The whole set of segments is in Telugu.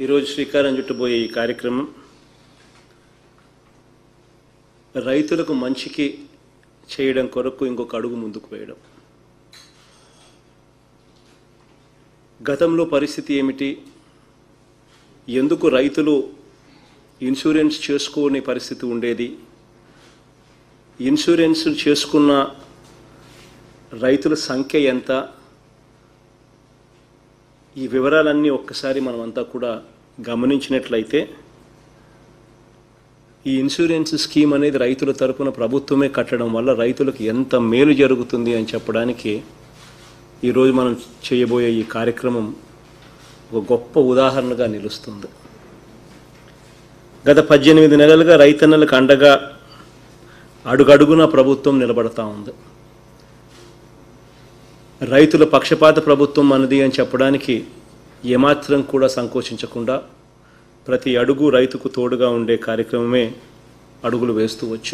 ఈరోజు శ్రీకారం చుట్టబోయే ఈ కార్యక్రమం రైతులకు మంచికి చేయడం కొరకు ఇంకొక అడుగు ముందుకు వేయడం గతంలో పరిస్థితి ఏమిటి ఎందుకు రైతులు ఇన్సూరెన్స్ చేసుకోని పరిస్థితి ఉండేది ఇన్సూరెన్స్ చేసుకున్న రైతుల సంఖ్య ఎంత ఈ వివరాలన్నీ ఒక్కసారి మనమంతా కూడా గమనించినట్లయితే ఈ ఇన్సూరెన్స్ స్కీమ్ అనేది రైతుల తరపున ప్రభుత్వమే కట్టడం వల్ల రైతులకు ఎంత మేలు జరుగుతుంది అని చెప్పడానికి ఈరోజు మనం చేయబోయే ఈ కార్యక్రమం ఒక గొప్ప ఉదాహరణగా నిలుస్తుంది గత పద్దెనిమిది నెలలుగా రైతన్నలకు అండగా అడుగడుగునా ప్రభుత్వం నిలబడతా ఉంది రైతుల పక్షపాత ప్రభుత్వం మనది అని చెప్పడానికి ఏమాత్రం కూడా సంకోచించకుండా ప్రతి అడుగు రైతుకు తోడుగా ఉండే కార్యక్రమమే అడుగులు వేస్తూ వచ్చు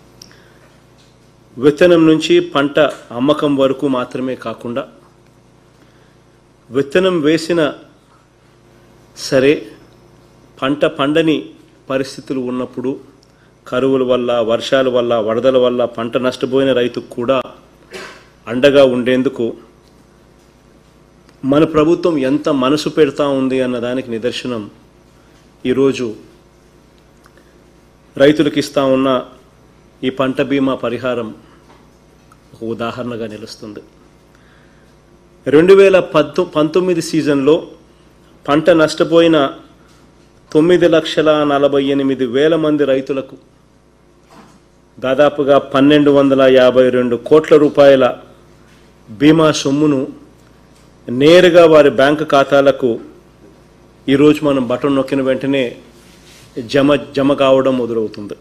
విత్తనం నుంచి పంట అమ్మకం వరకు మాత్రమే కాకుండా విత్తనం వేసిన సరే పంట పండని పరిస్థితులు ఉన్నప్పుడు కరువుల వల్ల వర్షాల వల్ల వరదల వల్ల పంట నష్టపోయిన రైతుకు కూడా అండగా ఉండేందుకు మన ప్రభుత్వం ఎంత మనసు పెడతా ఉంది అన్న దానికి నిదర్శనం ఈరోజు రైతులకు ఇస్తా ఉన్న ఈ పంట బీమా పరిహారం ఒక ఉదాహరణగా నిలుస్తుంది రెండు వేల పద్దు పంతొమ్మిది సీజన్లో పంట నష్టపోయిన తొమ్మిది లక్షల నలభై ఎనిమిది వేల మంది రైతులకు దాదాపుగా పన్నెండు వందల యాభై రెండు కోట్ల రూపాయల బీమా సొమ్మును నేరుగా వారి బ్యాంకు ఖాతాలకు ఈరోజు మనం బటన్ నొక్కిన వెంటనే జమ జమ కావడం మొదలవుతుంది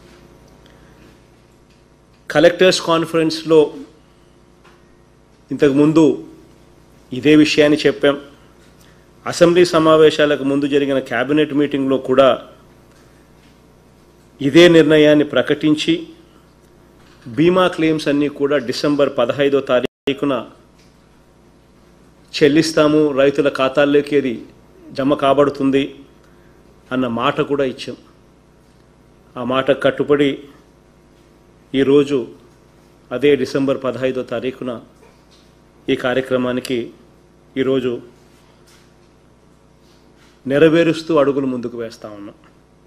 కలెక్టర్స్ కాన్ఫరెన్స్లో ఇంతకుముందు ఇదే విషయాన్ని చెప్పాం అసెంబ్లీ సమావేశాలకు ముందు జరిగిన కేబినెట్ మీటింగ్లో కూడా ఇదే నిర్ణయాన్ని ప్రకటించి బీమా క్లెయిమ్స్ అన్నీ కూడా డిసెంబర్ పదహైదో తారీఖున చెల్లిస్తాము రైతుల ఖాతాల్లోకి అది జమ కాబడుతుంది అన్న మాట కూడా ఇచ్చాం ఆ మాట కట్టుబడి ఈరోజు అదే డిసెంబర్ పదహైదో తారీఖున ఈ కార్యక్రమానికి ఈరోజు నెరవేరుస్తూ అడుగులు ముందుకు వేస్తా ఉన్నాం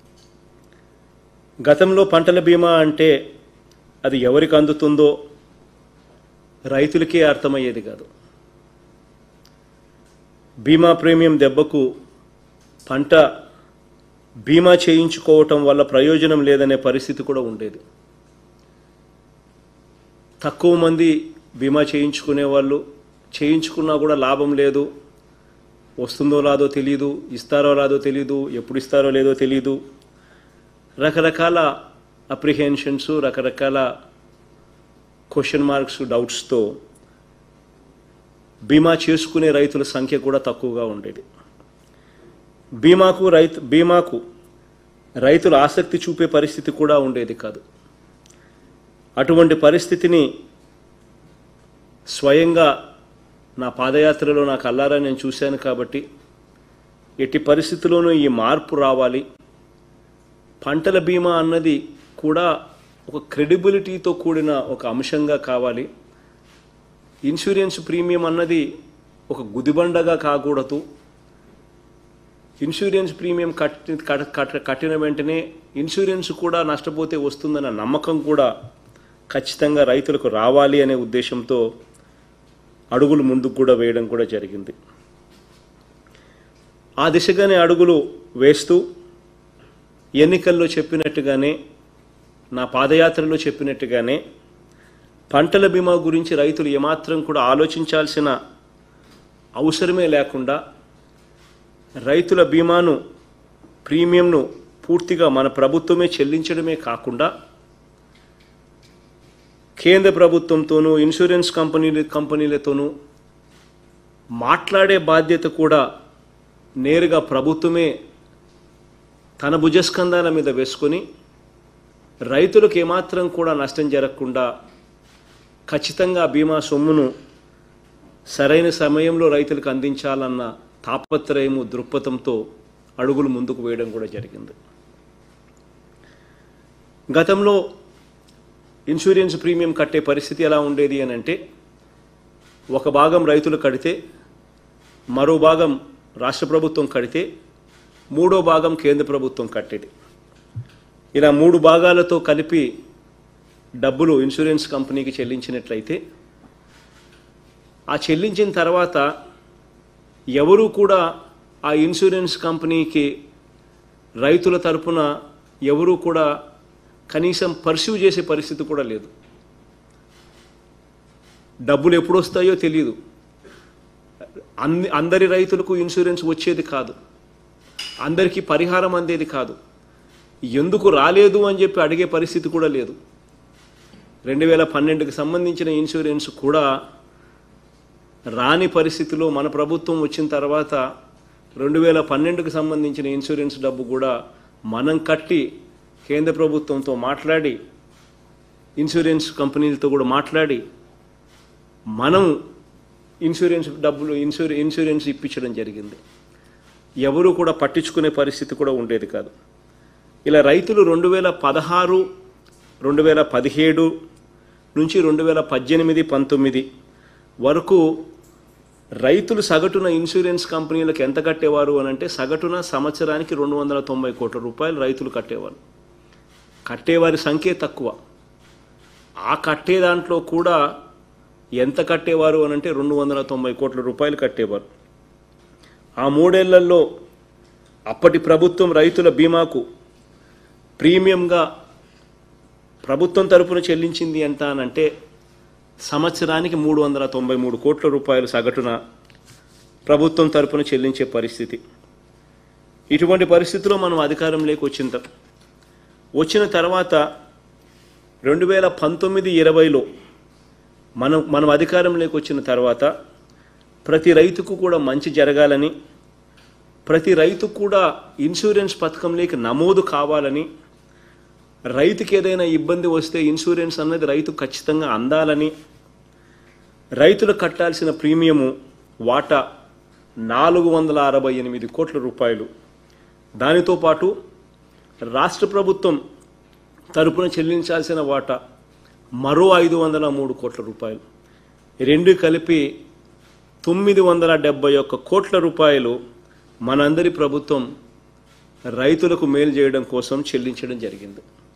గతంలో పంటల బీమా అంటే అది ఎవరికి అందుతుందో రైతులకే అర్థమయ్యేది కాదు బీమా ప్రీమియం దెబ్బకు పంట బీమా చేయించుకోవటం వల్ల ప్రయోజనం లేదనే పరిస్థితి కూడా ఉండేది తక్కువ మంది బీమా చేయించుకునే వాళ్ళు చేయించుకున్నా కూడా లాభం లేదు వస్తుందో రాదో తెలియదు ఇస్తారో రాదో తెలియదు ఎప్పుడు ఇస్తారో లేదో తెలియదు రకరకాల అప్రిహెన్షన్స్ రకరకాల క్వశ్చన్ మార్క్స్ డౌట్స్తో బీమా చేసుకునే రైతుల సంఖ్య కూడా తక్కువగా ఉండేది బీమాకు రైతు బీమాకు రైతులు ఆసక్తి చూపే పరిస్థితి కూడా ఉండేది కాదు అటువంటి పరిస్థితిని స్వయంగా నా పాదయాత్రలో నాకు అల్లారా నేను చూశాను కాబట్టి ఎట్టి పరిస్థితుల్లోనూ ఈ మార్పు రావాలి పంటల బీమా అన్నది కూడా ఒక క్రెడిబిలిటీతో కూడిన ఒక అంశంగా కావాలి ఇన్సూరెన్స్ ప్రీమియం అన్నది ఒక గుదిబండగా కాకూడదు ఇన్సూరెన్స్ ప్రీమియం కట్టి కట్- కట్- కట్టిన వెంటనే ఇన్సూరెన్స్ కూడా నష్టపోతే వస్తుందన్న నమ్మకం కూడా ఖచ్చితంగా రైతులకు రావాలి అనే ఉద్దేశంతో అడుగులు ముందుకు కూడా వేయడం కూడా జరిగింది ఆ దిశగానే అడుగులు వేస్తూ ఎన్నికల్లో చెప్పినట్టుగానే నా పాదయాత్రలో చెప్పినట్టుగానే పంటల బీమా గురించి రైతులు ఏమాత్రం కూడా ఆలోచించాల్సిన అవసరమే లేకుండా రైతుల బీమాను ప్రీమియంను పూర్తిగా మన ప్రభుత్వమే చెల్లించడమే కాకుండా కేంద్ర ప్రభుత్వంతోనూ ఇన్సూరెన్స్ కంపెనీల కంపెనీలతోనూ మాట్లాడే బాధ్యత కూడా నేరుగా ప్రభుత్వమే తన భుజస్కంధాల మీద వేసుకొని రైతులకు ఏమాత్రం కూడా నష్టం జరగకుండా ఖచ్చితంగా బీమా సొమ్మును సరైన సమయంలో రైతులకు అందించాలన్న తాపత్రయము దృక్పథంతో అడుగులు ముందుకు వేయడం కూడా జరిగింది గతంలో ఇన్సూరెన్స్ ప్రీమియం కట్టే పరిస్థితి ఎలా ఉండేది అని అంటే ఒక భాగం రైతులు కడితే మరో భాగం రాష్ట్ర ప్రభుత్వం కడితే మూడో భాగం కేంద్ర ప్రభుత్వం కట్టేది ఇలా మూడు భాగాలతో కలిపి డబ్బులు ఇన్సూరెన్స్ కంపెనీకి చెల్లించినట్లయితే ఆ చెల్లించిన తర్వాత ఎవరు కూడా ఆ ఇన్సూరెన్స్ కంపెనీకి రైతుల తరపున ఎవరూ కూడా కనీసం పర్సీవ్ చేసే పరిస్థితి కూడా లేదు డబ్బులు ఎప్పుడు వస్తాయో తెలియదు అన్ని అందరి రైతులకు ఇన్సూరెన్స్ వచ్చేది కాదు అందరికీ పరిహారం అందేది కాదు ఎందుకు రాలేదు అని చెప్పి అడిగే పరిస్థితి కూడా లేదు రెండు వేల పన్నెండుకి సంబంధించిన ఇన్సూరెన్స్ కూడా రాని పరిస్థితిలో మన ప్రభుత్వం వచ్చిన తర్వాత రెండు వేల పన్నెండుకి సంబంధించిన ఇన్సూరెన్స్ డబ్బు కూడా మనం కట్టి కేంద్ర ప్రభుత్వంతో మాట్లాడి ఇన్సూరెన్స్ కంపెనీలతో కూడా మాట్లాడి మనం ఇన్సూరెన్స్ డబ్బులు ఇన్సూరె ఇన్సూరెన్స్ ఇప్పించడం జరిగింది ఎవరు కూడా పట్టించుకునే పరిస్థితి కూడా ఉండేది కాదు ఇలా రైతులు రెండు వేల పదహారు రెండు వేల పదిహేడు నుంచి రెండు వేల పద్దెనిమిది పంతొమ్మిది వరకు రైతులు సగటున ఇన్సూరెన్స్ కంపెనీలకు ఎంత కట్టేవారు అని అంటే సగటున సంవత్సరానికి రెండు వందల తొంభై కోట్ల రూపాయలు రైతులు కట్టేవారు కట్టేవారి సంఖ్య తక్కువ ఆ కట్టే దాంట్లో కూడా ఎంత కట్టేవారు అని అంటే రెండు వందల తొంభై కోట్ల రూపాయలు కట్టేవారు ఆ మూడేళ్లలో అప్పటి ప్రభుత్వం రైతుల బీమాకు ప్రీమియంగా ప్రభుత్వం తరపున చెల్లించింది ఎంత అని అంటే సంవత్సరానికి మూడు వందల తొంభై మూడు కోట్ల రూపాయలు సగటున ప్రభుత్వం తరపున చెల్లించే పరిస్థితి ఇటువంటి పరిస్థితిలో మనం అధికారంలోకి వచ్చిన త- వచ్చిన తర్వాత రెండు వేల పంతొమ్మిది ఇరవైలో మనం మనం అధికారంలోకి వచ్చిన తర్వాత ప్రతి రైతుకు కూడా మంచి జరగాలని ప్రతి రైతు కూడా ఇన్సూరెన్స్ పథకంలోకి నమోదు కావాలని రైతుకి ఏదైనా ఇబ్బంది వస్తే ఇన్సూరెన్స్ అన్నది రైతు ఖచ్చితంగా అందాలని రైతులు కట్టాల్సిన ప్రీమియము వాటా నాలుగు వందల అరవై ఎనిమిది కోట్ల రూపాయలు దానితో పాటు రాష్ట్ర ప్రభుత్వం తరపున చెల్లించాల్సిన వాటా మరో ఐదు వందల మూడు కోట్ల రూపాయలు ఈ రెండు కలిపి తొమ్మిది వందల డెబ్బై ఒక్క కోట్ల రూపాయలు మనందరి ప్రభుత్వం రైతులకు మేలు చేయడం కోసం చెల్లించడం జరిగింది